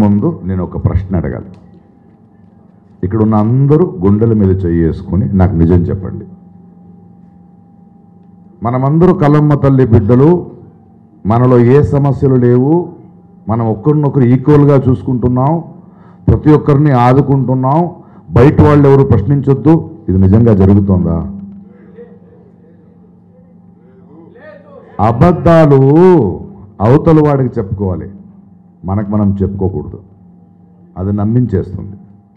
ముందు నేను ఒక ప్రశ్న అడగాలి ఇక్కడ ఉన్న అందరూ గుండెల మీద చేసుకుని నాకు నిజం చెప్పండి మనమందరూ కలమ్మ తల్లి బిడ్డలు మనలో ఏ సమస్యలు లేవు మనం ఒక్కరినొకరు ఈక్వల్గా చూసుకుంటున్నాం ప్రతి ఒక్కరిని ఆదుకుంటున్నాం బయట వాళ్ళు ఎవరు ప్రశ్నించొద్దు ఇది నిజంగా జరుగుతుందా అబద్ధాలు అవతల వాడికి చెప్పుకోవాలి మనకు మనం చెప్పుకోకూడదు అది నమ్మించేస్తుంది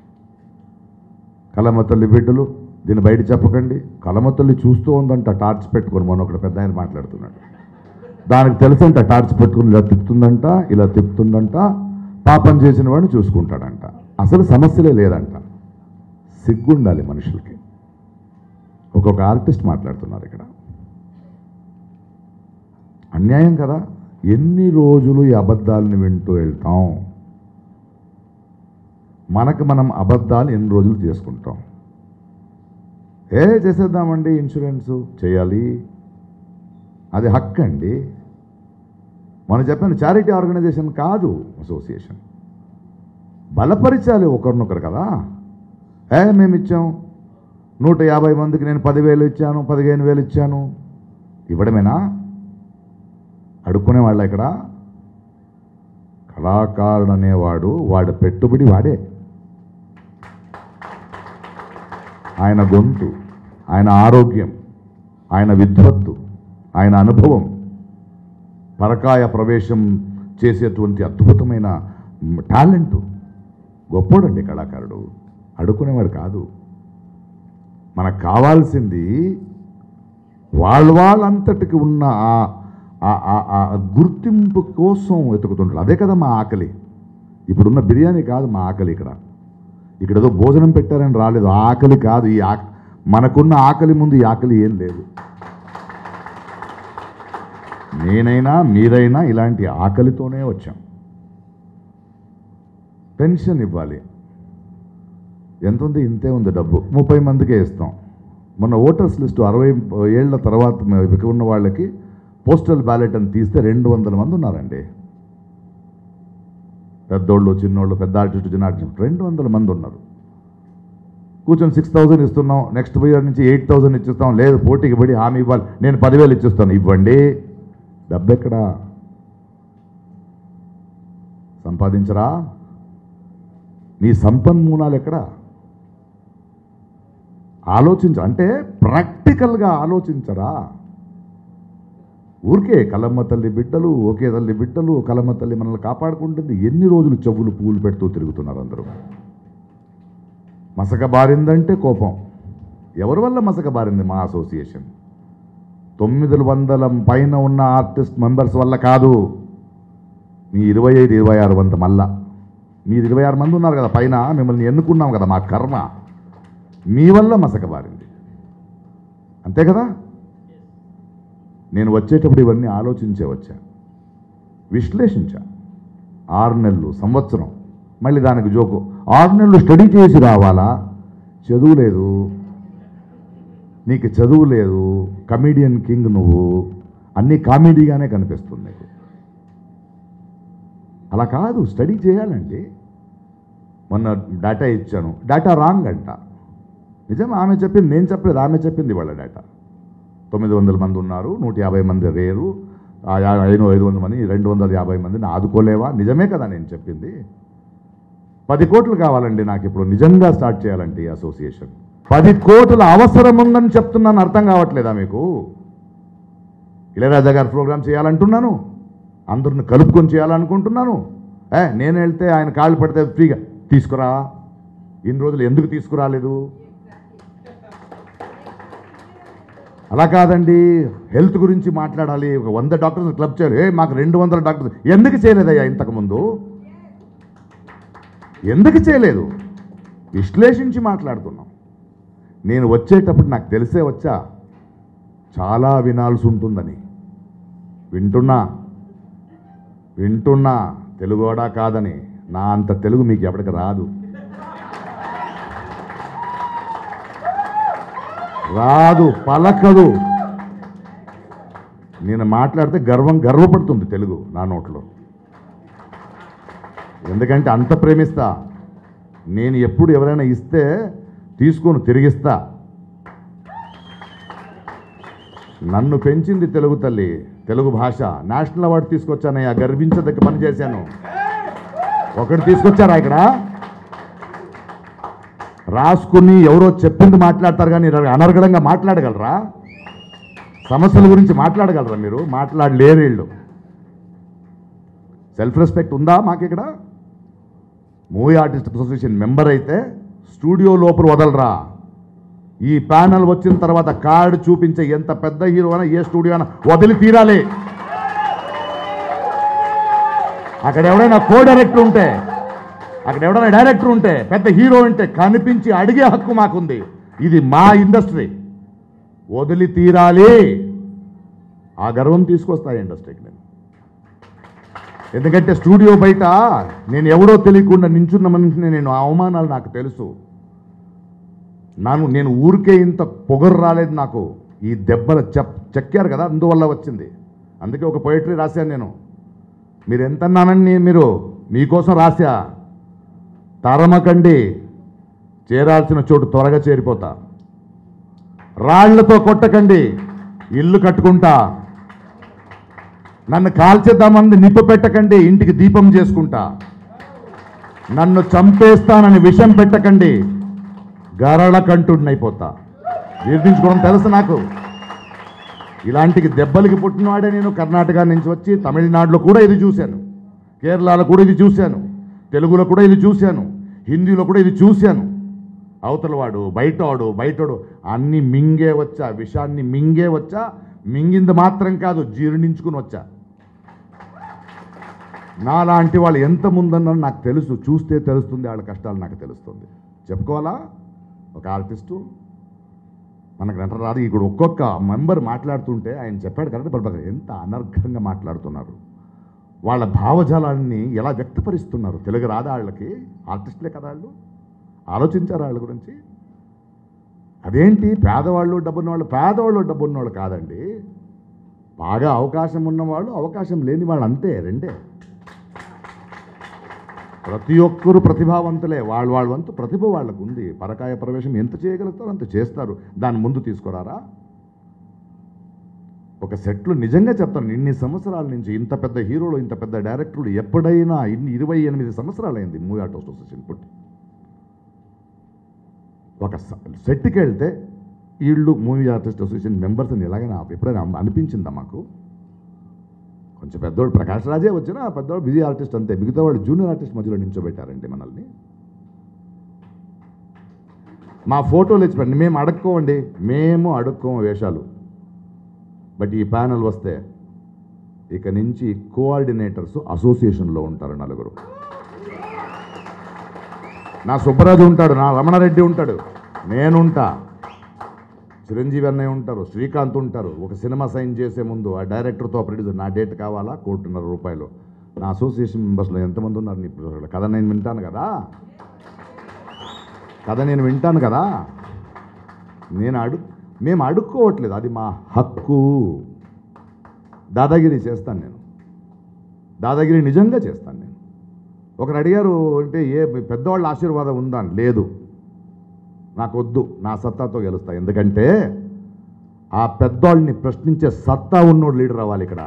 కలమ తల్లి బిడ్డలు దీన్ని బయట చెప్పకండి కలమ తల్లి చూస్తూ ఉందంట టార్చ్ పెట్టుకొని మొన్న ఒకడు పెద్ద ఆయన మాట్లాడుతున్నాడు దానికి తెలుసంట టార్చ్ పెట్టుకుని ఇలా తిప్పుతుందంట ఇలా తిప్పుతుందంట పాపం చేసిన వాడిని చూసుకుంటాడంట అసలు సమస్యలే లేదంట సిగ్గుండాలి మనుషులకి ఒక్కొక్క ఆర్టిస్ట్ మాట్లాడుతున్నారు ఇక్కడ అన్యాయం కదా ఎన్ని రోజులు ఈ అబద్ధాలను వింటూ వెళ్తాం మనకు మనం అబద్ధాలు ఎన్ని రోజులు చేసుకుంటాం ఏ చేసేద్దామండి ఇన్సూరెన్సు చేయాలి అది హక్కు అండి మనం చెప్పాను చారిటీ ఆర్గనైజేషన్ కాదు అసోసియేషన్ బలపరిచాలి ఒకరినొకరు కదా ఏ మేము ఇచ్చాం నూట యాభై మందికి నేను పదివేలు ఇచ్చాను పదిహేను వేలు ఇచ్చాను ఇవ్వడమేనా అడుక్కునే వాళ్ళ ఇక్కడ కళాకారుడు అనేవాడు వాడు పెట్టుబడి వాడే ఆయన గొంతు ఆయన ఆరోగ్యం ఆయన విద్వత్తు ఆయన అనుభవం పరకాయ ప్రవేశం చేసేటువంటి అద్భుతమైన టాలెంట్ గొప్పోడండి కళాకారుడు అడుక్కునేవాడు కాదు మనకు కావాల్సింది వాళ్ళ వాళ్ళంతటికి ఉన్న ఆ- ఆ- ఆ- ఆ గుర్తింపు కోసం వెతుకుతుంటారు అదే కదా మా ఆకలి ఇప్పుడున్న బిర్యానీ కాదు మా ఆకలి ఇక్కడ ఇక్కడ ఏదో భోజనం పెట్టారని రాలేదు ఆ ఆకలి కాదు ఈ ఆక మనకున్న ఆకలి ముందు ఈ ఆకలి ఏం లేదు నేనైనా మీరైనా ఇలాంటి ఆకలితోనే వచ్చాం పెన్షన్ ఇవ్వాలి ఎంత ఉంది ఇంతే ఉంది డబ్బు ముప్పై మందికే ఇస్తాం మొన్న ఓటర్స్ లిస్టు అరవై ఏళ్ల తర్వాత ఇక ఉన్న వాళ్ళకి పోస్టల్ బ్యాలెట్ అని తీస్తే రెండు వందల మంది ఉన్నారండి పెద్దోళ్ళు చిన్నోళ్ళు పెద్ద ఆర్టిస్ట్ చిన్న ఆర్టిస్ట్ రెండు వందల మంది ఉన్నారు కూర్చొని సిక్స్ థౌజండ్ ఇస్తున్నాం నెక్స్ట్ ఇయర్ నుంచి ఎయిట్ థౌజండ్ ఇచ్చిస్తాం లేదు పోటీకి పడి హామీ ఇవ్వాలి నేను పదివేలు ఇచ్చిస్తాను ఇవ్వండి డబ్బు ఎక్కడా సంపాదించరా మీ సంపన్మూలాలు ఎక్కడా ఆలోచించ అంటే ప్రాక్టికల్గా ఆలోచించరా ఊరికే కలమ్మ తల్లి బిడ్డలు ఒకే తల్లి బిడ్డలు కలమ్మ తల్లి మనల్ని కాపాడుకుంటుంది ఎన్ని రోజులు చెవులు పువ్వులు పెడుతూ తిరుగుతున్నారు అందరూ మసక బారిందంటే కోపం ఎవరి వల్ల మసక బారింది మా అసోసియేషన్ తొమ్మిది వందల పైన ఉన్న ఆర్టిస్ట్ మెంబర్స్ వల్ల కాదు మీ ఇరవై ఐదు ఇరవై ఆరు వంద మళ్ళా మీరు ఇరవై ఆరు మంది ఉన్నారు కదా పైన మిమ్మల్ని ఎన్నుకున్నాం కదా మా కర్మ మీ వల్ల మసక బారింది అంతే కదా నేను వచ్చేటప్పుడు ఇవన్నీ ఆలోచించే వచ్చా విశ్లేషించా ఆరు నెలలు సంవత్సరం మళ్ళీ దానికి జోకు ఆరు నెలలు స్టడీ చేసి రావాలా చదువు లేదు నీకు చదువు లేదు కమీడియన్ కింగ్ నువ్వు అన్నీ కామెడీగానే కనిపిస్తుంది నీకు అలా కాదు స్టడీ చేయాలండి మొన్న డేటా ఇచ్చాను డేటా రాంగ్ అంట నిజం ఆమె చెప్పింది నేను చెప్పలేదు ఆమె చెప్పింది వాళ్ళ డేటా తొమ్మిది వందల మంది ఉన్నారు నూట యాభై మంది రేరు ఆ యా- ఐదు ఐదు వందల మంది రెండు వందల యాభై మందిని ఆదుకోలేవా నిజమే కదా నేను చెప్పింది పది కోట్లు కావాలండి నాకు ఇప్పుడు నిజంగా స్టార్ట్ చేయాలంటే ఈ అసోసియేషన్ పది కోట్ల అవసరం ఉందని చెప్తున్నాను అర్థం కావట్లేదా మీకు ఇళయరాజా గారు ప్రోగ్రామ్ చేయాలంటున్నాను అందరిని కలుపుకొని చేయాలనుకుంటున్నాను ఏ నేను వెళ్తే ఆయన కాళ్ళు పడితే ఫ్రీగా తీసుకురా ఇన్ని రోజులు ఎందుకు తీసుకురాలేదు అలా కాదండి హెల్త్ గురించి మాట్లాడాలి ఒక వంద డాక్టర్స్ క్లబ్ చేయాలి ఏ మాకు రెండు వందల డాక్టర్స్ ఎందుకు చేయలేదయ్యా ఇంతకుముందు ఎందుకు చేయలేదు విశ్లేషించి మాట్లాడుతున్నాం నేను వచ్చేటప్పుడు నాకు తెలిసే వచ్చా చాలా వినాల్సి ఉంటుందని వింటున్నా వింటున్నా తెలుగోడా కాదని నా అంత తెలుగు మీకు ఎవరికి రాదు రాదు పలకదు నేను మాట్లాడితే గర్వం గర్వపడుతుంది తెలుగు నా నోట్లో ఎందుకంటే అంత ప్రేమిస్తా నేను ఎప్పుడు ఎవరైనా ఇస్తే తీసుకొని తిరిగిస్తా నన్ను పెంచింది తెలుగు తల్లి తెలుగు భాష నేషనల్ అవార్డు తీసుకొచ్చానయ్యా గర్వించదగ్గ పని చేశాను ఒకటి తీసుకొచ్చారా ఇక్కడ రాసుకుని ఎవరో చెప్పింది మాట్లాడతారు కానీ మీరు అనర్గళంగా మాట్లాడగలరా సమస్యల గురించి మాట్లాడగలరా మీరు మాట్లాడలేరు వీళ్ళు సెల్ఫ్ రెస్పెక్ట్ ఉందా మాకు ఇక్కడ మూవీ ఆర్టిస్ట్ అసోసియేషన్ మెంబర్ అయితే స్టూడియో లోపల వదలరా ఈ ప్యానల్ వచ్చిన తర్వాత కార్డు చూపించే ఎంత పెద్ద హీరో అయినా ఏ స్టూడియో అయినా వదిలి తీరాలి అక్కడ ఎవడైనా కో డైరెక్టర్ ఉంటే అక్కడ ఎవడైనా డైరెక్టర్ ఉంటే పెద్ద హీరో ఉంటే కనిపించి అడిగే హక్కు మాకుంది ఇది మా ఇండస్ట్రీ వదిలి తీరాలి ఆ గర్వం తీసుకొస్తా ఈ ఇండస్ట్రీకి నేను ఎందుకంటే స్టూడియో బయట నేను ఎవడో తెలియకుండా నించున్న మనిషిని నేను ఆ అవమానాలు నాకు తెలుసు నాను నేను ఊరికే ఇంత పొగరు రాలేదు నాకు ఈ దెబ్బలు చెప్ చెక్కారు కదా అందువల్ల వచ్చింది అందుకే ఒక పొయిటరీ రాశాను నేను మీరు ఎంత అన్నానని మీరు మీకోసం రాశా తరమకండి చేరాల్సిన చోటు త్వరగా చేరిపోతా రాళ్లతో కొట్టకండి ఇల్లు కట్టుకుంటా నన్ను కాల్చేద్దామని నిప్పు పెట్టకండి ఇంటికి దీపం చేసుకుంటా నన్ను చంపేస్తానని విషం పెట్టకండి గరళ కంటుడినైపోతా జీర్ణించుకోవడం తెలుసు నాకు ఇలాంటికి దెబ్బలకి పుట్టినవాడే నేను కర్ణాటక నుంచి వచ్చి తమిళనాడులో కూడా ఇది చూశాను కేరళలో కూడా ఇది చూశాను తెలుగులో కూడా ఇది చూశాను హిందీలో కూడా ఇది చూశాను అవతలవాడు బయటవాడు బయటోడు అన్ని మింగే వచ్చా విషాన్ని మింగే వచ్చా మింగింది మాత్రం కాదు జీర్ణించుకుని వచ్చా నాలాంటి వాళ్ళు ఎంత ముందన్నారు నాకు తెలుసు చూస్తే తెలుస్తుంది వాళ్ళ కష్టాలు నాకు తెలుస్తుంది చెప్పుకోవాలా ఒక ఆర్టిస్టు మనకు వెంట రాదు ఇక్కడ ఒక్కొక్క మెంబర్ మాట్లాడుతుంటే ఆయన చెప్పాడు కరెక్ట్ పడిపోయి ఎంత అనర్ఘంగా మాట్లాడుతున్నారు వాళ్ళ భావజాలాన్ని ఎలా వ్యక్తపరుస్తున్నారు తెలుగు రాదా వాళ్ళకి ఆర్టిస్టులే కదా వాళ్ళు ఆలోచించారు వాళ్ళ గురించి అదేంటి పేదవాళ్ళు డబ్బున్న వాళ్ళు పేదవాళ్ళు డబ్బున్న వాళ్ళు కాదండి బాగా అవకాశం ఉన్నవాళ్ళు అవకాశం లేని వాళ్ళు అంతే రెండే ప్రతి ఒక్కరు ప్రతిభావంతులే వాళ్ళ వాళ్ళ వంతు ప్రతిభ వాళ్ళకు ఉంది పరకాయ ప్రవేశం ఎంత చేయగలుగుతారో అంత చేస్తారు దాని ముందు తీసుకురారా ఒక సెట్లు నిజంగా చెప్తాను ఇన్ని సంవత్సరాల నుంచి ఇంత పెద్ద హీరోలు ఇంత పెద్ద డైరెక్టర్లు ఎప్పుడైనా ఇన్ని ఇరవై ఎనిమిది సంవత్సరాలు అయింది మూవీ ఆర్ట్ అసోసియేషన్ పుట్టి ఒక స- సెట్కి వెళ్తే వీళ్ళు మూవీ ఆర్టిస్ట్ అసోసియేషన్ మెంబర్స్ అని ఎలాగైనా ఎప్పుడైనా అనిపించిందా మాకు కొంచెం పెద్దవాళ్ళు ప్రకాష్ రాజే వచ్చినా ఆ పెద్దవాళ్ళు బిజీ ఆర్టిస్ట్ అంతే మిగతా వాళ్ళు జూనియర్ ఆర్టిస్ట్ మధ్యలో నించోబెట్టారండి మనల్ని మా ఫోటోలు ఇచ్చిపెట్టండి మేము అడుక్కోమండి మేము అడుక్కోము వేషాలు బట్ ఈ ప్యానల్ వస్తే ఇక నుంచి కోఆర్డినేటర్స్ అసోసియేషన్లో ఉంటారు నలుగురు నా సుబ్బరాజు ఉంటాడు నా రమణారెడ్డి ఉంటాడు నేనుంటా చిరంజీవి అన్నయ్య ఉంటారు శ్రీకాంత్ ఉంటారు ఒక సినిమా సైన్ చేసే ముందు ఆ డైరెక్టర్తో ప్రొడ్యూసర్ నా డేట్ కావాలా కోటిన్నర రూపాయలు నా అసోసియేషన్ మెంబర్స్లో ఎంతమంది ఉన్నారు నీ కథ నేను వింటాను కదా కథ నేను వింటాను కదా నేను అడు మేము అడుక్కోవట్లేదు అది మా హక్కు దాదాగిరి చేస్తాను నేను దాదాగిరి నిజంగా చేస్తాను నేను ఒకరు అడిగారు అంటే ఏ పెద్దవాళ్ళ ఆశీర్వాదం ఉందా అని. లేదు నాకు వద్దు నా సత్తాతో గెలుస్తా ఎందుకంటే ఆ పెద్దవాళ్ళని ప్రశ్నించే సత్తా ఉన్నోడు లీడర్ అవ్వాలి ఇక్కడ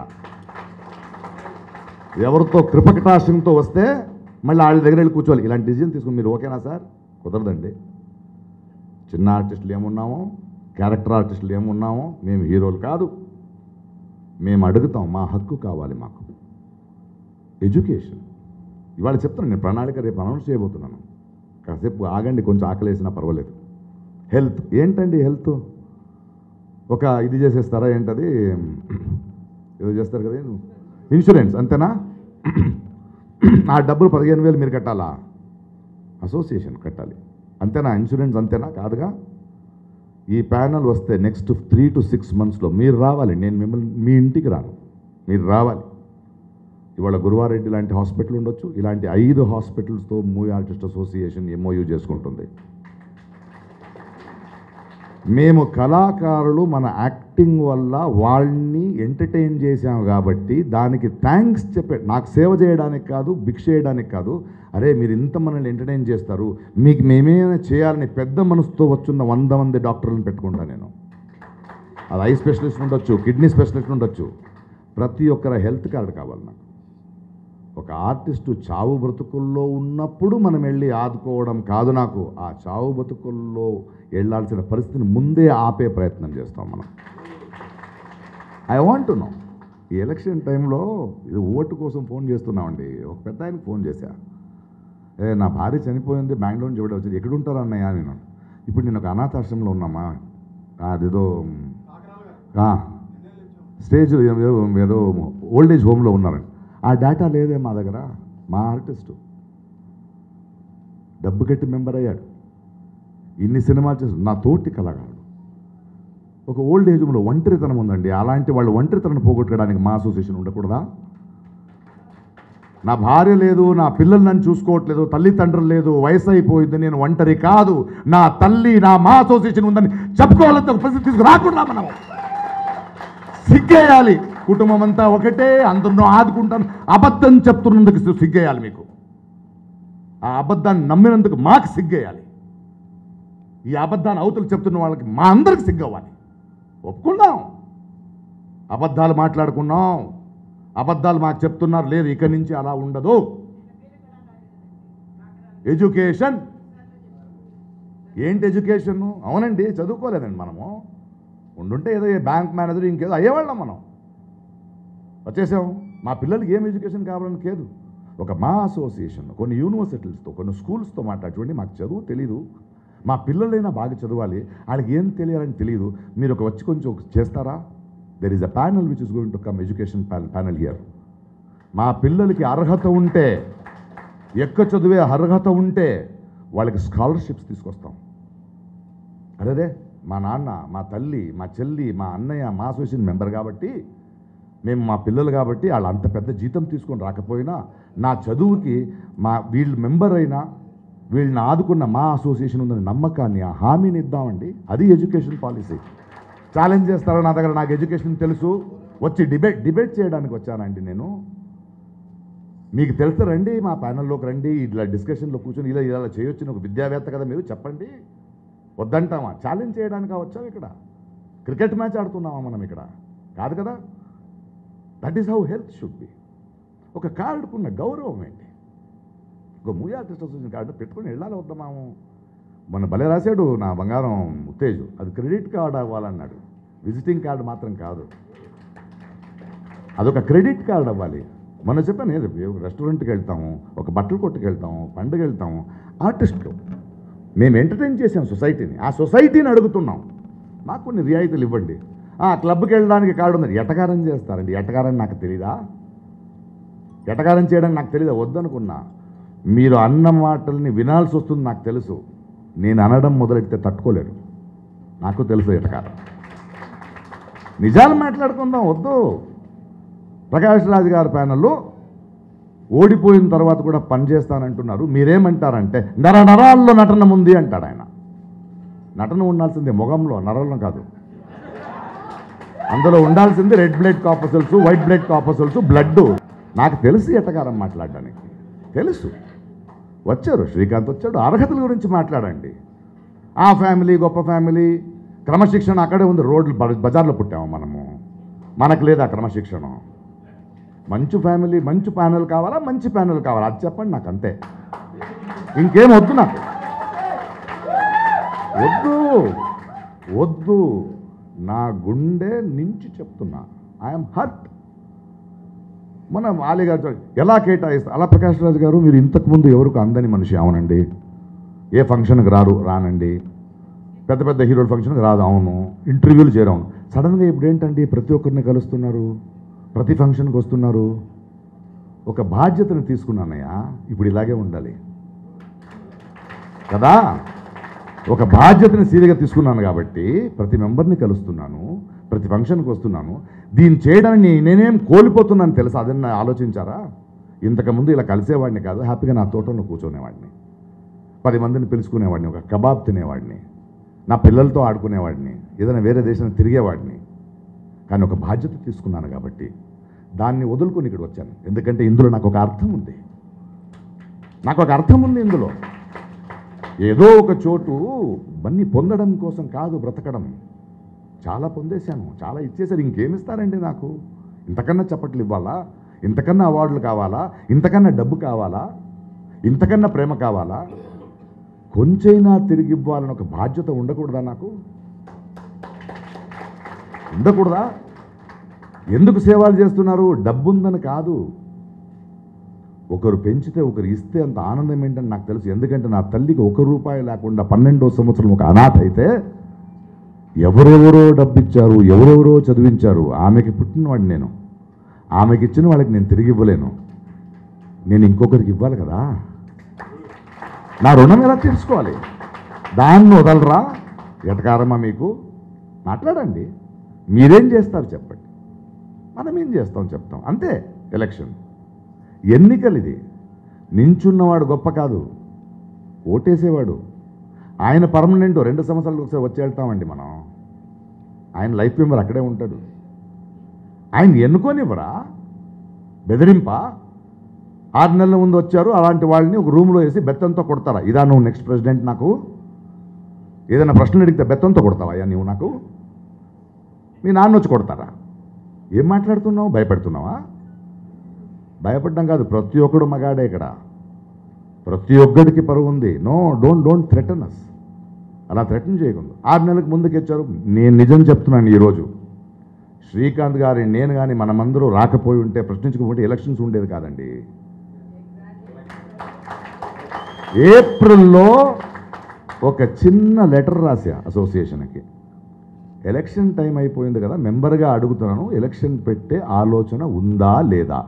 ఎవరితో కృపకటాశంతో వస్తే మళ్ళీ వాళ్ళ దగ్గర వెళ్ళి కూర్చోవాలి ఇలాంటి డిసిజన్ తీసుకుని మీరు ఓకేనా సార్ కుదరదండి చిన్న ఆర్టిస్టులు ఏమున్నామో క్యారెక్టర్ ఆర్టిస్టులు ఏమున్నామో మేము హీరోలు కాదు మేము అడుగుతాం మా హక్కు కావాలి మాకు ఎడ్యుకేషన్ ఇవాళ చెప్తాను నేను ప్రణాళిక రేపు అనౌన్స్ చేయబోతున్నాను కాసేపు ఆగండి కొంచెం ఆకలేసినా పర్వాలేదు హెల్త్ ఏంటండి హెల్త్ ఒక ఇది చేసేస్తారా ఏంటది ఏదో చేస్తారు కదా ఇన్సూరెన్స్ అంతేనా ఆ డబ్బులు పదిహేను వేలు మీరు కట్టాలా అసోసియేషన్ కట్టాలి అంతేనా ఇన్సూరెన్స్ అంతేనా కాదుగా ఈ ప్యానల్ వస్తే నెక్స్ట్ త్రీ టు సిక్స్ మంత్స్లో మీరు రావాలి నేను మిమ్మల్ని మీ ఇంటికి రాను మీరు రావాలి ఇవాళ గురువారెడ్డి లాంటి హాస్పిటల్ ఉండొచ్చు ఇలాంటి ఐదు హాస్పిటల్స్తో మూవీ ఆర్టిస్ట్ అసోసియేషన్ ఎంఓయూ చేసుకుంటుంది మేము కళాకారులు మన యాక్టింగ్ వల్ల వాళ్ళని ఎంటర్టైన్ చేశాం కాబట్టి దానికి థ్యాంక్స్ చెప్పే నాకు సేవ చేయడానికి కాదు భిక్ష చేయడానికి కాదు అరే మీరు ఇంత మనల్ని ఎంటర్టైన్ చేస్తారు మీకు మేమేమైనా చేయాలని పెద్ద మనసుతో వచ్చున్న వంద మంది డాక్టర్లను పెట్టుకుంటా నేను అది ఐ స్పెషలిస్ట్ ఉండొచ్చు కిడ్నీ స్పెషలిస్ట్ ఉండొచ్చు ప్రతి ఒక్కరి హెల్త్ కార్డు కావాలి నాకు ఒక ఆర్టిస్టు చావు బ్రతుకుల్లో ఉన్నప్పుడు మనం వెళ్ళి ఆదుకోవడం కాదు నాకు ఆ చావు బ్రతుకుల్లో వెళ్ళాల్సిన పరిస్థితిని ముందే ఆపే ప్రయత్నం చేస్తాం మనం ఐ వాంట్ నో ఈ ఎలక్షన్ టైంలో ఇది ఓటు కోసం ఫోన్ చేస్తున్నామండి ఒక పెద్ద ఆయనకి ఫోన్ చేశా ఏ నా భార్య చనిపోయింది బెంగళూరు నుంచి ఎవడో వచ్చింది ఎక్కడ ఉంటారు అన్నయ్య నేను ఇప్పుడు నేను ఒక అనాథాశ్రమంలో ఉన్నామా ఆ, అదేదో ఆ, స్టేజ్ ఏదో ఏదో ఓల్డ్ ఏజ్ హోమ్లో ఉన్నారండి ఆ డేటా లేదే మా దగ్గర మా ఆర్టిస్టు డబ్బు కట్టి మెంబర్ అయ్యాడు ఇన్ని సినిమాలు చేసి నా తోటి కళగాడు ఒక ఓల్డ్ ఏజ్ హోమ్లో ఒంటరితనం ఉందండి అలాంటి వాళ్ళు ఒంటరితనం పోగొట్టుకోవడానికి మా అసోసియేషన్ ఉండకూడదా నా భార్య లేదు నా పిల్లలు నన్ను చూసుకోవట్లేదు తల్లిదండ్రులు లేదు వయసు అయిపోయింది నేను ఒంటరి కాదు నా తల్లి నా మా అసోసియేషన్ ఉందని చెప్పుకోవాలంటే ఒక పరిస్థితి తీసుకురాకుండా మనం సిగ్గేయాలి కుటుంబం అంతా ఒకటే అందరినో ఆదుకుంటాను అబద్ధం చెప్తున్నందుకు సి- సిగ్గేయాలి మీకు ఆ అబద్ధాన్ని నమ్మినందుకు మాకు సిగ్గేయాలి ఈ అబద్ధాన్ని అవతలు చెప్తున్న వాళ్ళకి మా అందరికి సిగ్గవ్వాలి ఒప్పుకుందాం అబద్ధాలు మాట్లాడుకున్నాం అబద్ధాలు మాకు చెప్తున్నారు లేదు ఇక్కడి నుంచి అలా ఉండదు ఎడ్యుకేషన్ ఏంటి ఎడ్యుకేషన్ అవునండి చదువుకోలేదండి మనము ఉండుంటే ఏదో ఏ బ్యాంక్ మేనేజర్ ఇంకేదో అయ్యేవాళ్ళం మనం వచ్చేసాం మా పిల్లలకి ఏం ఎడ్యుకేషన్ కావాలని లేదు ఒక మా అసోసియేషన్ కొన్ని యూనివర్సిటీస్తో కొన్ని స్కూల్స్తో మాట్లాడుకోండి మాకు చదువు తెలీదు మా పిల్లలైనా బాగా చదవాలి వాళ్ళకి ఏం తెలియాలని తెలియదు మీరు ఒక వచ్చి కొంచెం ఒక చేస్తారా there is a panel which is going to come education panel here మా పిల్లలకి అర్హత ఉంటే ఎక్క చదివే అర్హత ఉంటే వాళ్ళకి స్కాలర్షిప్స్ తీసుకొస్తాం అరేరే మా నాన్న మా తల్లి మా చెల్లి మా అన్నయ్య మా అసోసియేషన్ మెంబర్ కాబట్టి మేము మా పిల్లలు కాబట్టి వాళ్ళు అంత పెద్ద జీతం తీసుకొని రాకపోయినా నా చదువుకి మా వీళ్ళు మెంబర్ అయినా వీళ్ళని ఆదుకున్న మా అసోసియేషన్ ఉందని నమ్మకాన్ని ఆ హామీని ఇద్దామండి అది ఎడ్యుకేషన్ పాలసీ ఛాలెంజ్ చేస్తారా నా దగ్గర నాకు ఎడ్యుకేషన్ తెలుసు వచ్చి డిబేట్ డిబేట్ చేయడానికి వచ్చానండి నేను మీకు తెలుసు రండి మా ప్యానల్లోకి రండి ఇట్లా డిస్కషన్లో కూర్చొని ఇలా ఇలా చేయొచ్చు ఒక విద్యావేత్త కదా మీరు చెప్పండి వద్దంటామా ఛాలెంజ్ చేయడానికి వచ్చాం ఇక్కడ క్రికెట్ మ్యాచ్ ఆడుతున్నామా మనం ఇక్కడ కాదు కదా that is how health should be ఒక కార్డుకున్న గౌరవం ఏంటి ఒక మూవీ ఆర్టిస్ట్ అసోసియేషన్ కార్డు పెట్టుకుని వెళ్ళాలి వద్దామాము మన భలే రాశాడు నా బంగారం ఉత్తేజు అది క్రెడిట్ కార్డు అవ్వాలన్నాడు విజిటింగ్ కార్డు మాత్రం కాదు అదొక క్రెడిట్ కార్డు అవ్వాలి మొన్న చెప్పాను ఏది రెస్టారెంట్కి వెళ్తాము ఒక బట్టల కొట్టుకు వెళ్తాము పండుగ వెళ్తాము ఆర్టిస్టులు మేము ఎంటర్టైన్ చేసాం సొసైటీని ఆ సొసైటీని అడుగుతున్నాం మాకు కొన్ని రియాయితీలు ఇవ్వండి ఆ క్లబ్కి వెళ్ళడానికి కార్డు ఉంది ఎటకారం చేస్తారండి ఎటకారం నాకు తెలీదా ఎటకారం చేయడానికి నాకు తెలీదా వద్దనుకున్నా మీరు అన్న మాటల్ని వినాల్సి వస్తుంది నాకు తెలుసు నేను అనడం మొదలెడితే తట్టుకోలేరు నాకు తెలుసు ఎటకారం నిజాలు మాట్లాడుకుందాం వద్దు ప్రకాష్ రాజ్ గారి ప్యానల్లో ఓడిపోయిన తర్వాత కూడా పనిచేస్తానంటున్నారు మీరేమంటారంటే నర నరాల్లో నటన ఉంది అంటాడు ఆయన నటన ఉండాల్సిందే మొగంలో నరంలో కాదు అందులో ఉండాల్సింది red blood corpuscles white blood corpuscles blood నాకు తెలుసు ఎట్టకారం మాట్లాడడానికి తెలుసు వచ్చారు శ్రీకాంత్ వచ్చాడు అర్హతల గురించి మాట్లాడండి ఆ ఫ్యామిలీ గొప్ప ఫ్యామిలీ క్రమశిక్షణ అక్కడే ఉంది రోడ్లు బ- బజార్లో పుట్టాము మనము మనకు లేదా క్రమశిక్షణ మంచి ఫ్యామిలీ మంచి ప్యానల్ కావాలా మంచి ప్యానల్ కావాలా అది చెప్పండి నాకు అంతే ఇంకేం వద్దు నాకు వద్దు వద్దు నా గుండె నుంచి చెప్తున్నా ఐఎమ్ హర్ట్ మన ఆలీ గారు చూడండి, ఎలా కేటాయిస్తారు అలా ప్రకాష్ రాజు గారు మీరు ఇంతకుముందు ఎవరికి అందని మనిషి అవునండి ఏ ఫంక్షన్కి రారు రానండి పెద్ద పెద్ద హీరోల ఫంక్షన్కి రాదు అవును ఇంటర్వ్యూలు చేరాము సడన్గా ఇప్పుడు ఏంటండి ప్రతి ఒక్కరిని కలుస్తున్నారు ప్రతి ఫంక్షన్కి వస్తున్నారు ఒక బాధ్యతను తీసుకున్నానయ్యా ఇప్పుడు ఇలాగే ఉండాలి కదా ఒక బాధ్యతని సీరియగా తీసుకున్నాను కాబట్టి ప్రతి మెంబర్ని కలుస్తున్నాను ప్రతి ఫంక్షన్కి వస్తున్నాను దీన్ని చేయడానికి నేనేం కోల్పోతున్నాను తెలుసా అదన్నా ఆలోచించారా ఇంతకుముందు ఇలా కలిసేవాడిని కాదు హ్యాపీగా నా తోటలో కూర్చునేవాడిని పది మందిని పిలుచుకునేవాడిని ఒక కబాబ్ తినేవాడిని నా పిల్లలతో ఆడుకునేవాడిని ఏదైనా వేరే దేశానికి తిరిగేవాడిని కానీ ఒక బాధ్యత తీసుకున్నాను కాబట్టి దాన్ని వదులుకొని ఇక్కడ వచ్చాను ఎందుకంటే ఇందులో నాకు ఒక అర్థం ఉంది నాకు ఒక అర్థం ఉంది ఇందులో ఏదో ఒక చోటు బన్ని పొందడం కోసం కాదు బ్రతకడం చాలా పొందేశాను చాలా ఇచ్చేసారు ఇంకేమిస్తారండి నాకు ఇంతకన్నా చప్పట్లు ఇవ్వాలా ఇంతకన్నా అవార్డులు కావాలా ఇంతకన్నా డబ్బు కావాలా ఇంతకన్నా ప్రేమ కావాలా కొంచైనా తిరిగి ఇవ్వాలని ఒక బాధ్యత ఉండకూడదా నాకు ఉండకూడదా ఎందుకు సేవలు చేస్తున్నారు డబ్బుందని కాదు ఒకరు పెంచితే ఒకరు ఇస్తే అంత ఆనందం ఏంటని నాకు తెలుసు ఎందుకంటే నా తల్లికి ఒక రూపాయి లేకుండా పన్నెండో సంవత్సరం ఒక అనాథ అయితే ఎవరెవరో డబ్బిచ్చారు ఎవరెవరో చదివించారు ఆమెకి పుట్టినవాడిని నేను ఆమెకి ఇచ్చిన వాళ్ళకి నేను తిరిగి ఇవ్వలేను నేను ఇంకొకరికి ఇవ్వాలి కదా నా రుణం ఎలా తీర్చుకోవాలి దాన్ని వదలరా ఎటకారమా మీకు మాట్లాడండి మీరేం చేస్తారు చెప్పండి మనం ఏం చేస్తాం చెప్తాం అంతే ఎలక్షన్ ఎన్నికలు ఇది నించున్నవాడు గొప్ప కాదు ఓటేసేవాడు ఆయన పర్మనెంట్ రెండు సంవత్సరాలకు ఒకసారి వచ్చి వెళ్తామండి మనం ఆయన లైఫ్ మెంబర్ అక్కడే ఉంటాడు ఆయన ఎన్నుకోనివ్వరా బెదిరింప ఆరు నెలల ముందు వచ్చారు అలాంటి వాళ్ళని ఒక రూమ్లో వేసి బెత్తంతో కొడతారా ఇదా నువ్వు నెక్స్ట్ ప్రెసిడెంట్ నాకు ఏదైనా ప్రశ్న అడిగితే బెత్తంతో కొడతావా అయ్యా నువ్వు నాకు మీ నాన్న వచ్చి కొడతారా ఏం మాట్లాడుతున్నావు భయపెడుతున్నావా భయపడడం కాదు ప్రతి ఒక్కడు మగాడే ఇక్కడ ప్రతి ఒక్కడికి పరువు ఉంది no don't don't threaten us అలా థ్రెటన్ చేయకూడదు ఆరు నెలలకు ముందుకు ఇచ్చారు నేను నిజం చెప్తున్నాను ఈరోజు శ్రీకాంత్ గారి నేను కానీ మనమందరూ రాకపోయి ఉంటే ప్రశ్నించుకుంటే ఎలక్షన్స్ ఉండేది కాదండి ఏప్రిల్లో ఒక చిన్న లెటర్ రాశా అసోసియేషన్కి ఎలక్షన్ టైం అయిపోయింది కదా మెంబర్గా అడుగుతున్నాను ఎలక్షన్ పెట్టే ఆలోచన ఉందా లేదా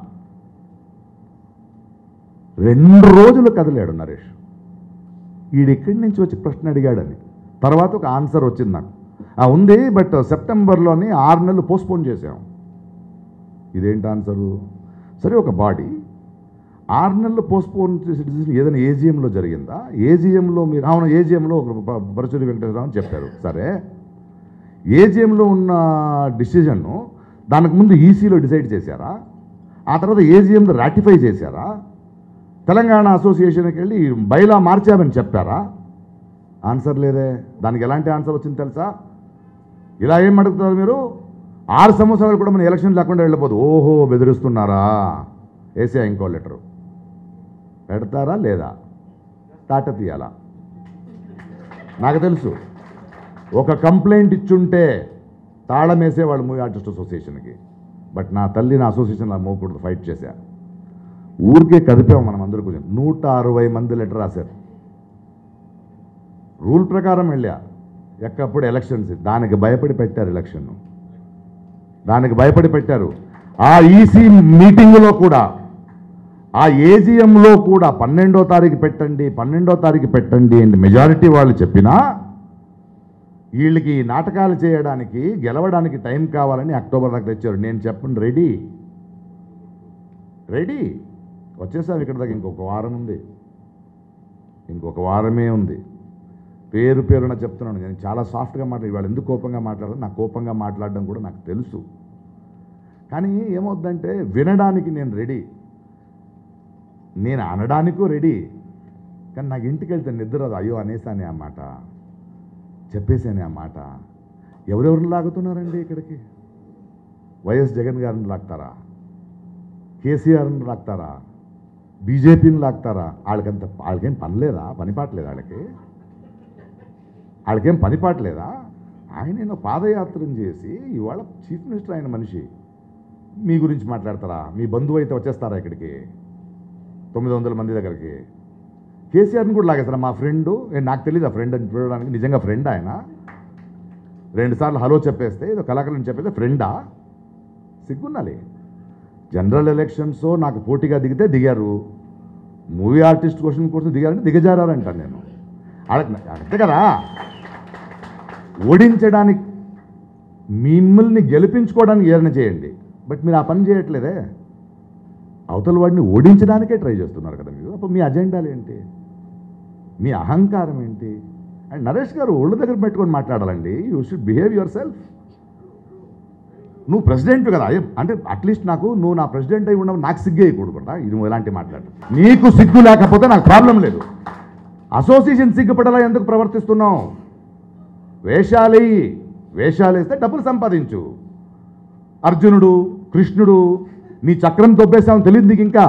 రెండు రోజులు కదిలాడు నరేష్ ఈడెక్కడి నుంచి వచ్చి ప్రశ్న అడిగాడని తర్వాత ఒక ఆన్సర్ వచ్చింది నాకు ఆ ఉంది బట్ సెప్టెంబర్లోని ఆరు నెలలు పోస్ట్పోన్ చేసాం ఇదేంటి ఆన్సరు సరే ఒక బాడీ ఆరు నెలలు పోస్ట్పోన్ చేసే డిసిషన్ ఏదైనా ఏజిఎంలో జరిగిందా ఏజిఎంలో మీరు అవును ఏజిఎంలో ఒక ప- పరచూరి వెంకటేశ్వరరావు అని చెప్పారు సరే ఏజిఎంలో ఉన్న డిసిజన్ను దానికి ముందు ఈసీలో డిసైడ్ చేశారా ఆ తర్వాత ఏజిఎంలో రాటిఫై చేశారా తెలంగాణ అసోసియేషన్కి వెళ్ళి బైలా మార్చామని చెప్పారా ఆన్సర్ లేదే దానికి ఎలాంటి ఆన్సర్ వచ్చింది తెలుసా ఇలా ఏం అడుగుతున్నారు మీరు ఆరు సంవత్సరాలు కూడా మన ఎలక్షన్ లేకుండా వెళ్ళిపోదు ఓహో బెదిరిస్తున్నారా వేసే ఇంకో లెటరు పెడతారా లేదా తాట తీయాలా నాకు తెలుసు ఒక కంప్లైంట్ ఇచ్చుంటే తాళం వేసేవాళ్ళు మూవీ ఆర్టిస్ట్ అసోసియేషన్కి బట్ నా తల్లి నా అసోసియేషన్ అలా మోకూడదు ఫైట్ చేశా ఊరికే కదిపాం మనం అందరూ కొంచెం నూట అరవై మంది లెటర్ రాశారు రూల్ ప్రకారం వెళ్ళా ఎక్కప్పుడు ఎలక్షన్స్ దానికి భయపడి పెట్టారు ఎలక్షన్ దానికి భయపడి పెట్టారు ఆ ఈసీ మీటింగ్లో కూడా ఆ ఏజిఎంలో కూడా పన్నెండో తారీఖు పెట్టండి పన్నెండో తారీఖు పెట్టండి అని మెజారిటీ వాళ్ళు చెప్పినా వీళ్ళకి ఈ నాటకాలు చేయడానికి గెలవడానికి టైం కావాలని అక్టోబర్ దాకా తెచ్చారు నేను చెప్పండి రెడీ రెడీ వచ్చేసాం ఇక్కడ దాకా ఇంకొక వారం ఉంది ఇంకొక వారమే ఉంది పేరు పేరున చెప్తున్నాను నేను చాలా సాఫ్ట్గా మాట్లాడి వాళ్ళు ఎందుకు కోపంగా మాట్లాడదు నాకు కోపంగా మాట్లాడడం కూడా నాకు తెలుసు కానీ ఏమవుద్దంటే వినడానికి నేను రెడీ నేను అనడానికూ రెడీ కానీ నాకు ఇంటికి వెళ్తే నిద్ర రాదు అయ్యో అనేసానే ఆ మాట చెప్పేసానే ఆ మాట ఎవరెవరిని లాగుతున్నారండి ఇక్కడికి వైఎస్ జగన్ గారిని లాగుతారా కేసీఆర్ని లాగుతారా బీజేపీని లాగుతారా వాళ్ళకంత వాళ్ళకేం పని లేదా పని పాటలేదా వాళ్ళకి వాళ్ళకేం పని పాటలేదా ఆయన ఏదో పాదయాత్రను చేసి ఇవాళ చీఫ్ మినిస్టర్ అయిన మనిషి మీ గురించి మాట్లాడతారా మీ బంధువు అయితే వచ్చేస్తారా ఇక్కడికి తొమ్మిది వందల మంది దగ్గరికి కేసీఆర్ని కూడా లాగేస్తారా మా ఫ్రెండ్ నాకు తెలియదు ఆ ఫ్రెండ్ అని చూడడానికి నిజంగా ఫ్రెండ్ ఆయన రెండుసార్లు హలో చెప్పేస్తే ఏదో కళాకారుని చెప్పేస్తే ఫ్రెండా సిగ్గున్నాలి జనరల్ ఎలక్షన్స్ నాకు పోటీగా దిగితే దిగారు మూవీ ఆర్టిస్ట్ క్వశ్చన్ కోసం దిగారంటే దిగజారంటాను నేను అడ- అంతే కదా ఓడించడానికి మిమ్మల్ని గెలిపించుకోవడానికి ఏదైనా చేయండి బట్ మీరు ఆ పని చేయట్లేదే అవతల వాడిని ఓడించడానికే ట్రై చేస్తున్నారు కదా మీరు అప్పుడు మీ అజెండాలు ఏంటి మీ అహంకారం ఏంటి అండ్ నరేష్ గారు ఒళ్ళు దగ్గర పెట్టుకొని మాట్లాడాలండి you should behave yourself నువ్వు ప్రెసిడెంట్ కదా ఏ- అంటే అట్లీస్ట్ నాకు నువ్వు నా ప్రెసిడెంట్ అయి ఉండవు నాకు సిగ్గు వేయకూడదు కదా ఇది నువ్వు ఎలాంటి మాట్లాడు నీకు సిగ్గు లేకపోతే నాకు ప్రాబ్లం లేదు అసోసియేషన్ సిగ్గుపడేలా ఎందుకు ప్రవర్తిస్తున్నావు వేషాలి వేషాలు వేస్తే డబ్బులు సంపాదించు అర్జునుడు కృష్ణుడు నీ చక్రం తొబ్బేసామని తెలియదు నీకు ఇంకా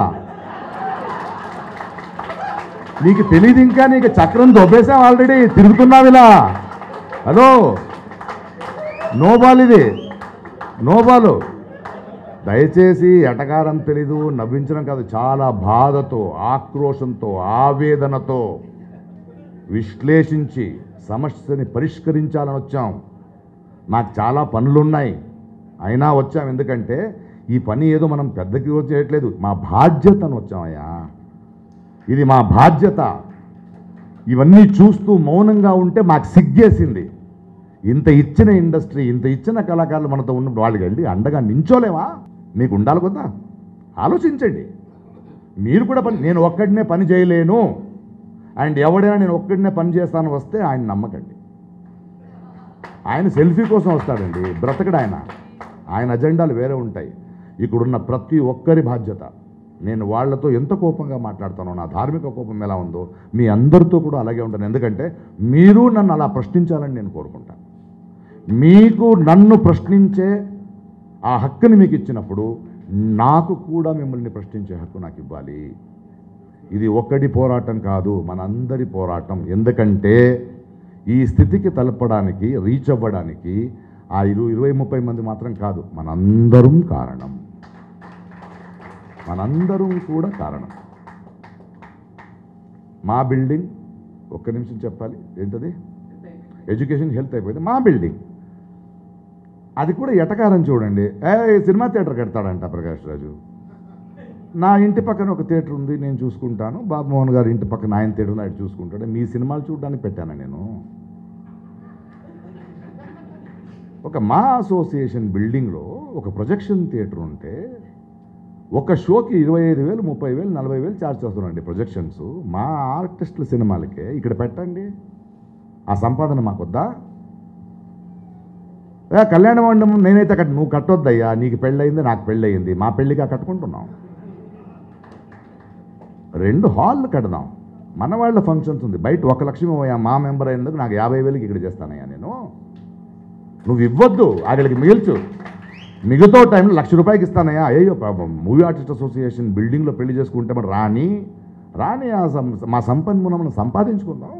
నీకు తెలియదు ఇంకా నీకు చక్రం దొబ్బేసాం ఆల్రెడీ తిరుగుతున్నావు ఇలా హలో నో బాల్ ఇది నో బాలు దయచేసి ఎటకారం తెలీదు నవ్వించడం కాదు చాలా బాధతో ఆక్రోషంతో ఆవేదనతో విశ్లేషించి సమస్యని పరిష్కరించాలని వచ్చాం నాకు చాలా పనులున్నాయి అయినా వచ్చాం ఎందుకంటే ఈ పని ఏదో మనం పెద్దకి చేయట్లేదు మా బాధ్యతను వచ్చామయ్యా ఇది మా బాధ్యత ఇవన్నీ చూస్తూ మౌనంగా ఉంటే మాకు సిగ్గేసింది ఇంత ఇచ్చిన ఇండస్ట్రీ ఇంత ఇచ్చిన కళాకారులు మనతో ఉన్న వాళ్ళకి వెళ్ళి అండగా నించోలేమా మీకు ఉండాలి కదా ఆలోచించండి మీరు కూడా పని నేను ఒక్కడినే పని చేయలేను అండ్ ఎవడైనా నేను ఒక్కడినే పని చేస్తాను వస్తే ఆయన నమ్మకండి ఆయన సెల్ఫీ కోసం వస్తాడండి బ్రతకడు ఆయన ఆయన అజెండాలు వేరే ఉంటాయి ఇక్కడున్న ప్రతి ఒక్కరి బాధ్యత నేను వాళ్ళతో ఎంత కోపంగా మాట్లాడతానో నా ధార్మిక కోపం ఎలా ఉందో మీ అందరితో కూడా అలాగే ఉంటాను ఎందుకంటే మీరు నన్ను అలా ప్రశ్నించాలని నేను కోరుకుంటాను మీకు నన్ను ప్రశ్నించే ఆ హక్కుని మీకు ఇచ్చినప్పుడు నాకు కూడా మిమ్మల్ని ప్రశ్నించే హక్కు నాకు ఇవ్వాలి ఇది ఒక్కడి పోరాటం కాదు మనందరి పోరాటం ఎందుకంటే ఈ స్థితికి తలపడానికి రీచ్ అవ్వడానికి ఆ ఇరు ఇరవై ముప్పై మంది మాత్రం కాదు మనందరం కారణం మనందరం కూడా కారణం మా బిల్డింగ్ ఒక్క నిమిషం చెప్పాలి ఏంటది ఎడ్యుకేషన్ హెల్త్ అయిపోయింది మా బిల్డింగ్ అది కూడా ఎటకారం చూడండి ఏ సినిమా థియేటర్ కడతాడంట ప్రకాష్ రాజు నా ఇంటి పక్కన ఒక థియేటర్ ఉంది నేను చూసుకుంటాను బాబు మోహన్ గారి ఇంటి పక్కన ఆయన థియేటర్ ఉంది ఆయన చూసుకుంటాడు మీ సినిమాలు చూడడానికి పెట్టాను నేను ఒక మా అసోసియేషన్ బిల్డింగ్లో ఒక ప్రొజెక్షన్ థియేటర్ ఉంటే ఒక షోకి ఇరవై ఐదు వేలు ముప్పై వేలు నలభై వేలు ఛార్జ్ చేస్తున్నాండి ప్రొజెక్షన్స్ మా ఆర్టిస్టుల సినిమాలకే ఇక్కడ పెట్టండి ఆ సంపాదన మాకొద్దా ఏ కళ్యాణ మండపం నేనైతే కట్ నువ్వు కట్టొద్దయ్యా నీకు పెళ్ళయింది నాకు పెళ్ళయింది మా పెళ్ళిగా కట్టుకుంటున్నాం రెండు హాళ్ళు కడదాం మన వాళ్ళ ఫంక్షన్స్ ఉంది బయట ఒక లక్షం ఇవ్వయ్యా మా మెంబర్ అయినందుకు నాకు యాభై వేలకి ఇక్కడ చేస్తానయ్యా నేను నువ్వు ఇవ్వద్దు అక్కడికి మిగిల్చు మిగతా టైంలో లక్ష రూపాయలకి ఇస్తానయ్యా అయ్యో పాపం మూవీ ఆర్టిస్ట్ అసోసియేషన్ బిల్డింగ్లో పెళ్లి చేసుకుంటే మరి రాని రాని ఆ సం- మా సంపన్మూలం మనం సంపాదించుకుందాం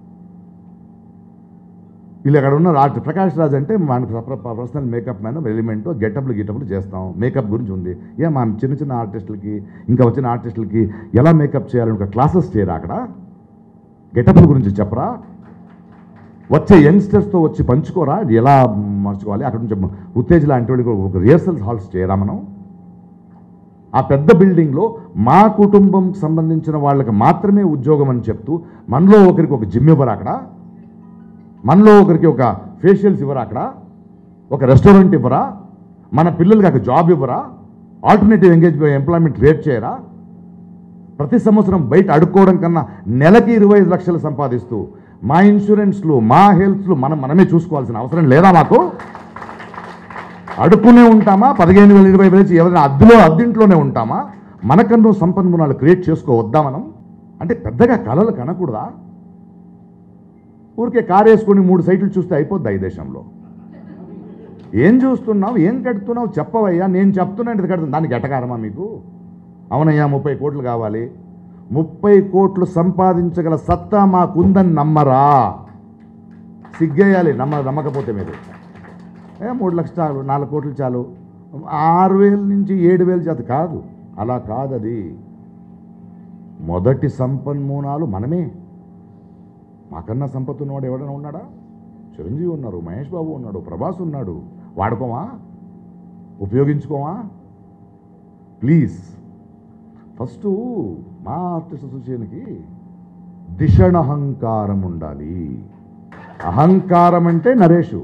వీళ్ళు అక్కడ ఉన్న ఆర్ట్ ప్రకాష్ రాజ్ అంటే మన పర్సనల్ మేకప్ మ్యాన్ ఎలిమెంట్ గెటప్లు గిటప్లు చేస్తాం మేకప్ గురించి ఉంది ఏ మా చిన్న చిన్న ఆర్టిస్టులకి ఇంకా వచ్చిన ఆర్టిస్టులకి ఎలా మేకప్ చేయాలని ఒక క్లాసెస్ చేయరా అక్కడ గెటప్ల గురించి చెప్పరా వచ్చే యంగ్స్టర్స్తో వచ్చి పంచుకోరా ఇది ఎలా మర్చుకోవాలి అక్కడ నుంచి ఉత్తేజ్ లాంటి వాళ్ళకి ఒక రిహర్సల్స్ హాల్స్ చేయరా మనం ఆ పెద్ద బిల్డింగ్లో మా కుటుంబం సంబంధించిన వాళ్ళకి మాత్రమే ఉద్యోగం అని చెప్తూ మనలో ఒకరికి ఒక జిమ్ ఇవ్వరా అక్కడ మనలో ఒకరికి ఒక ఫేషియల్స్ ఇవ్వరా అక్కడ ఒక రెస్టారెంట్ ఇవ్వరా మన పిల్లలకి ఒక జాబ్ ఇవ్వరా ఆల్టర్నేటివ్ ఎంగేజ్ ఎంప్లాయ్మెంట్ క్రియేట్ చేయరా ప్రతి సంవత్సరం బయట అడుక్కోవడం కన్నా నెలకి ఇరవై ఐదు లక్షలు సంపాదిస్తూ మా ఇన్సూరెన్స్లు మా హెల్త్లు మనం మనమే చూసుకోవాల్సిన అవసరం లేదా మాకు అడుక్కునే ఉంటామా పదిహేను వేలు ఇరవై వేలు ఎవరైనా అద్దెలో అద్దెంట్లోనే ఉంటామా మనకన్నా సంపన్మూలాలు క్రియేట్ చేసుకోవద్దా మనం అంటే పెద్దగా కళలు కనకూడదా ఊరికే కారు వేసుకొని మూడు సైట్లు చూస్తే అయిపోద్ది ఈ దేశంలో ఏం చూస్తున్నావు ఏం కడుతున్నావు చెప్పవయ్యా నేను చెప్తున్నాను ఇది కడుతుంది దానికి ఎటకారమా మీకు అవునయ్యా ముప్పై కోట్లు కావాలి ముప్పై కోట్లు సంపాదించగల సత్తా మాకుందని నమ్మరా సిగ్గేయాలి నమ్మ నమ్మకపోతే మీరు ఏ మూడు లక్షలు చాలు నాలుగు కోట్లు చాలు ఆరు వేల నుంచి ఏడు వేలు చేత కాదు అలా కాదు అది మొదటి సంపన్మూలాలు మనమే మాకన్నా సంపత్తి ఉన్నవాడు ఎవడైనా ఉన్నాడా చిరంజీవి ఉన్నారు మహేష్ బాబు ఉన్నాడు ప్రభాస్ ఉన్నాడు వాడుకోమా ఉపయోగించుకోమా ప్లీజ్ ఫస్ట్ మా ఆర్టిస్ట్ అసోసియేషన్కి దిషణహంకారం ఉండాలి అహంకారం అంటే నరేషు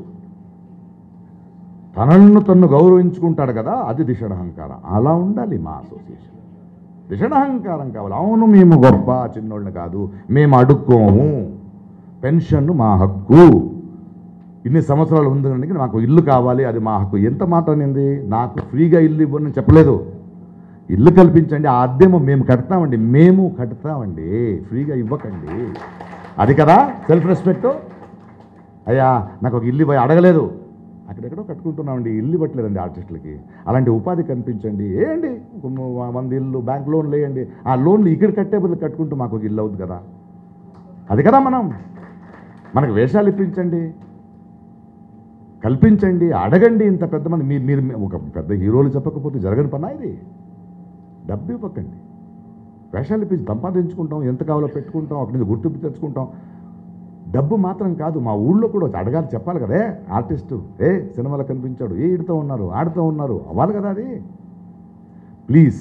తనను తన్ను గౌరవించుకుంటాడు కదా అది దిషణహంకారం అలా ఉండాలి మా అసోసియేషన్ దిషణహంకారం కావాలి అవును మేము గొప్ప చిన్నోళ్ళని కాదు మేము అడుక్కోము పెన్షన్ మా హక్కు ఇన్ని సంవత్సరాలు ఉంది నాకు ఇల్లు కావాలి అది మా హక్కు ఎంత మాట అనింది నాకు ఫ్రీగా ఇల్లు ఇవ్వని చెప్పలేదు ఇల్లు కల్పించండి ఆ అద్దెమో మేము కడతామండి మేము కడతామండి ఫ్రీగా ఇవ్వకండి అది కదా సెల్ఫ్ రెస్పెక్ట్ అయ్యా నాకు ఒక ఇల్లు ఇవ్వ అడగలేదు అక్కడెక్కడో కట్టుకుంటున్నామండి ఇల్లు ఇవ్వట్లేదండి ఆర్టిస్టులకి అలాంటి ఉపాధి కనిపించండి ఏంటి ఒక ము- వంద ఇల్లు బ్యాంక్ లోన్లు వేయండి ఆ లోన్లు ఇక్కడ కట్టే బదులు కట్టుకుంటూ మాకు ఒక ఇల్లు అవుతుంది కదా అది కదా మనం మనకు వేషాలు ఇప్పించండి కల్పించండి అడగండి ఇంత పెద్ద మంది మీరు మీరు ఒక పెద్ద హీరోలు చెప్పకపోతే జరగని పనా ఇది డబ్బు ఇవ్వకండి వేషాలు ఇప్పించి సంపాదించుకుంటాం ఎంత కావాలో పెట్టుకుంటాం అక్కడి నుంచి గుర్తింపు తెచ్చుకుంటాం డబ్బు మాత్రం కాదు మా ఊళ్ళో కూడా వచ్చి అడగాలి చెప్పాలి కదా ఏ ఆర్టిస్టు ఏ సినిమాలో కనిపించాడు ఏ ఈడుతూ ఉన్నారు ఆడుతూ ఉన్నారు అవ్వాలి కదా అది ప్లీజ్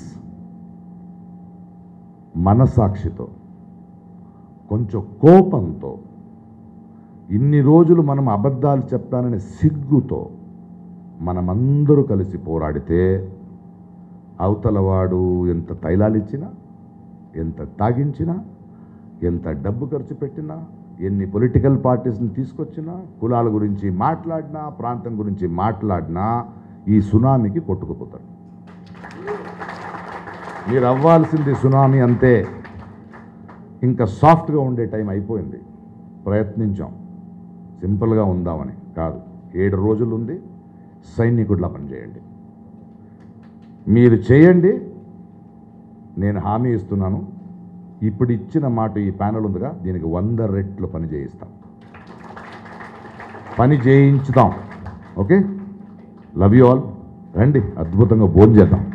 మనసాక్షితో కొంచెం కోపంతో ఇన్ని రోజులు మనం అబద్ధాలు చెప్పాననే సిగ్గుతో మనమందరూ కలిసి పోరాడితే అవతలవాడు ఎంత తైలాలిచ్చినా ఎంత తాగించినా ఎంత డబ్బు ఖర్చు పెట్టినా ఎన్ని పొలిటికల్ పార్టీస్ని తీసుకొచ్చినా కులాల గురించి మాట్లాడినా ప్రాంతం గురించి మాట్లాడినా ఈ సునామీకి కొట్టుకుపోతాడు మీరు అవ్వాల్సింది సునామీ అంతే ఇంకా సాఫ్ట్గా ఉండే టైం అయిపోయింది ప్రయత్నించాం సింపుల్గా ఉందామని కాదు ఏడు రోజులు ఉంది సైనికుడిలా పనిచేయండి మీరు చేయండి నేను హామీ ఇస్తున్నాను ఇప్పుడు ఇచ్చిన మాట ఈ ప్యానల్ ఉందిగా దీనికి వంద రెట్లు పని చేయిస్తాం పని చేయించుతాం ఓకే లవ్ యూ ఆల్ రండి అద్భుతంగా భోజనం చేద్దాం